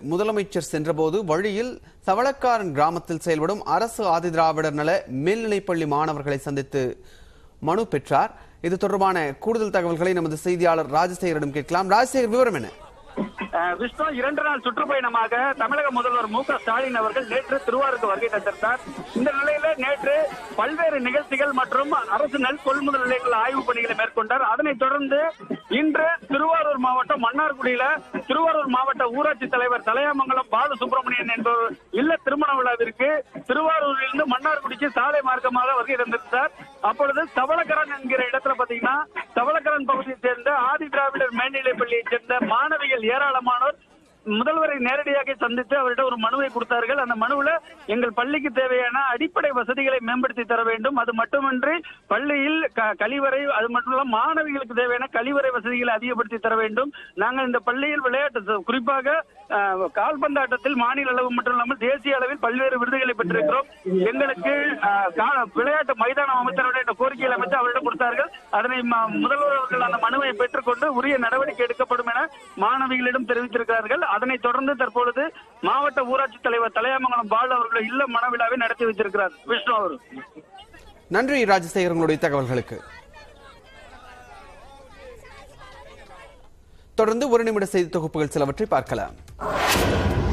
முதலமைச்சர் சென்றபோது வழியில் சவளக்காரன் கிராமத்தில் செயல்படும் அரசு ஆதிதிராவிடர் நல மேல்நிலைப்பள்ளி மாணவர்களை சந்தித்து மனு பெற்றார் இது தொடர்பான கூடுதல் தகவல்களை நமது செய்தியாளர் ராஜசேகரிடம் கேட்கலாம் ராஜசேகர் விவரம் என்ன அஹ் விஷ்ணு இரண்டு நாள் சுற்றுப்பயணமாக தமிழக முதல்வர் மு க ஸ்டாலின் அவர்கள் நேற்று திருவாரூருக்கு வருகை தந்திருந்தார் இந்த நிலையில நேற்று பல்வேறு நிகழ்ச்சிகள் மற்றும் அரசு நெல் கொள்முதல் நிலையங்கள் ஆய்வு பணிகளை மேற்கொண்டார் அதனைத் தொடர்ந்து இன்று திருவாரூர் மாவட்டம் மன்னார்குடியில திருவாரூர் மாவட்ட ஊராட்சி தலைவர் தலையாமங்கலம் பாலு சுப்பிரமணியன் என்பவர் இல்ல திருமண விழாவிற்கு திருவாரூரிலிருந்து மன்னார்குடிக்கு சாலை மார்க்கமாக வருகை தந்திருந்தார் அப்பொழுது தவளக்கரன் என்கிற இடத்துல பாத்தீங்கன்னா தவளக்கரன் பகுதியைச் சேர்ந்த ஆதி திராவிடர் மேல்நிலைப் பள்ளியைச் சேர்ந்த மாணவிகள் ஏராளமானோர் முதல்வரை நேரடியாக சந்தித்து அவரிடம் ஒரு மனுவை கொடுத்தார்கள் அந்த மனுவுல எங்கள் பள்ளிக்கு தேவையான அடிப்படை வசதிகளை மேம்படுத்தி தர வேண்டும் அது மட்டுமின்றி பள்ளியில் க- கழிவறை அது மட்டும் இல்லாம மாணவிகளுக்கு தேவையான கழிவறை வசதிகளை அதிகப்படுத்தி தர வேண்டும் நாங்கள் இந்த பள்ளியில் விளையாட்டு குறிப்பாக அஹ், கால்பந்தாட்டத்தில் மாநில அளவு மட்டும் இல்லாமல் தேசிய அளவில் பல்வேறு விருதுகளை பெற்றிருக்கிறோம் எங்களுக்கு அஹ், கா- விளையாட்டு மைதானம் அமைச்சருடைய என்ற கோரிக்கையில் அமைத்து அவரிடம் கொடுத்தார்கள் அதனை ம- முதல்வர் அவர்கள் அந்த மனுவை பெற்றுக்கொண்டு உரிய நடவடிக்கை எடுக்கப்படும் என மாணவிகளிடம் தெரிவித்திருக்கிறார்கள் அதனைத் தொடர்ந்து தற்பொழுது மாவட்ட ஊராட்சி தலைவர் தலையாமங்கலம் பாலு அவர்கள் இல்ல மனவிழாவை நடத்தி வைத்திருக்கிறார் விஷ்ணு அவர் நன்றி ராஜசேகர் உங்களுடைய தகவல்களுக்கு தொடர்ந்து ஒரு நிமிட செய்தி தொகுப்புகள் சிலவற்றை பார்க்கலாம்